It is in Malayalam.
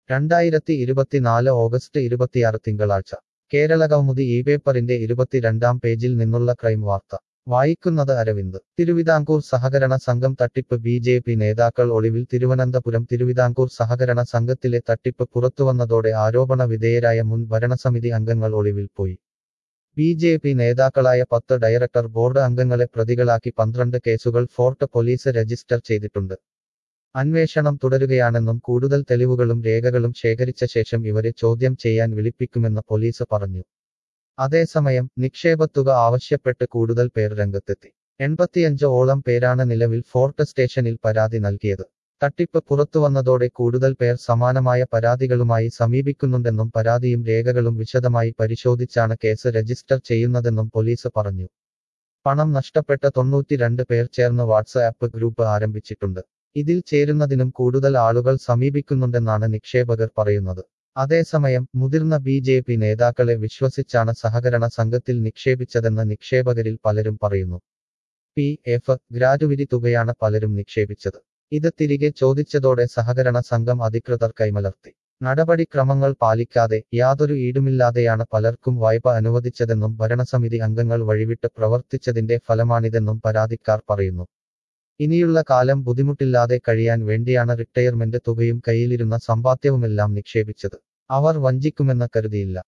രണ്ടായിരത്തി ഇരുപത്തിനാല് ഓഗസ്റ്റ് ഇരുപത്തിയാറ് തിങ്കളാഴ്ച കേരള കൗമുദി ഈ പേപ്പറിന്റെ ഇരുപത്തിരണ്ടാം പേജിൽ നിന്നുള്ള ക്രൈം വാർത്ത വായിക്കുന്നത് അരവിന്ദ് തിരുവിതാംകൂർ സഹകരണ സംഘം തട്ടിപ്പ് ബി ജെ പി നേതാക്കൾ ഒളിവിൽ തിരുവനന്തപുരം തിരുവിതാംകൂർ സഹകരണ സംഘത്തിലെ തട്ടിപ്പ് പുറത്തുവന്നതോടെ ആരോപണ വിധേയരായ മുൻ ഭരണസമിതി അംഗങ്ങൾ ഒളിവിൽ പോയി ബി ജെ പി നേതാക്കളായ പത്ത് ഡയറക്ടർ ബോർഡ് അംഗങ്ങളെ പ്രതികളാക്കി പന്ത്രണ്ട് കേസുകൾ ഫോർട്ട് പോലീസ് രജിസ്റ്റർ ചെയ്തിട്ടുണ്ട് അന്വേഷണം തുടരുകയാണെന്നും കൂടുതൽ തെളിവുകളും രേഖകളും ശേഖരിച്ച ശേഷം ഇവരെ ചോദ്യം ചെയ്യാൻ വിളിപ്പിക്കുമെന്ന് പോലീസ് പറഞ്ഞു അതേസമയം നിക്ഷേപത്തുക ആവശ്യപ്പെട്ട് കൂടുതൽ പേർ രംഗത്തെത്തി എൺപത്തിയഞ്ച് ഓളം പേരാണ് നിലവിൽ ഫോർട്ട് സ്റ്റേഷനിൽ പരാതി നൽകിയത് തട്ടിപ്പ് പുറത്തുവന്നതോടെ കൂടുതൽ പേർ സമാനമായ പരാതികളുമായി സമീപിക്കുന്നുണ്ടെന്നും പരാതിയും രേഖകളും വിശദമായി പരിശോധിച്ചാണ് കേസ് രജിസ്റ്റർ ചെയ്യുന്നതെന്നും പോലീസ് പറഞ്ഞു പണം നഷ്ടപ്പെട്ട തൊണ്ണൂറ്റിരണ്ട് പേർ ചേർന്ന് വാട്സ്ആപ്പ് ഗ്രൂപ്പ് ആരംഭിച്ചിട്ടുണ്ട് ഇതിൽ ചേരുന്നതിനും കൂടുതൽ ആളുകൾ സമീപിക്കുന്നുണ്ടെന്നാണ് നിക്ഷേപകർ പറയുന്നത് അതേസമയം മുതിർന്ന ബി ജെ പി നേതാക്കളെ വിശ്വസിച്ചാണ് സഹകരണ സംഘത്തിൽ നിക്ഷേപിച്ചതെന്ന് നിക്ഷേപകരിൽ പലരും പറയുന്നു പി എഫ് ഗ്രാറ്റുവിറ്റി തുകയാണ് പലരും നിക്ഷേപിച്ചത് ഇത് തിരികെ ചോദിച്ചതോടെ സഹകരണ സംഘം അധികൃതർ കൈമലർത്തി നടപടിക്രമങ്ങൾ പാലിക്കാതെ യാതൊരു ഈടുമില്ലാതെയാണ് പലർക്കും വായ്പ അനുവദിച്ചതെന്നും ഭരണസമിതി അംഗങ്ങൾ വഴിവിട്ട് പ്രവർത്തിച്ചതിന്റെ ഫലമാണിതെന്നും പരാതിക്കാർ പറയുന്നു ഇനിയുള്ള കാലം ബുദ്ധിമുട്ടില്ലാതെ കഴിയാൻ വേണ്ടിയാണ് റിട്ടയർമെന്റ് തുകയും കയ്യിലിരുന്ന സമ്പാദ്യവുമെല്ലാം നിക്ഷേപിച്ചത് അവർ വഞ്ചിക്കുമെന്ന് കരുതിയില്ല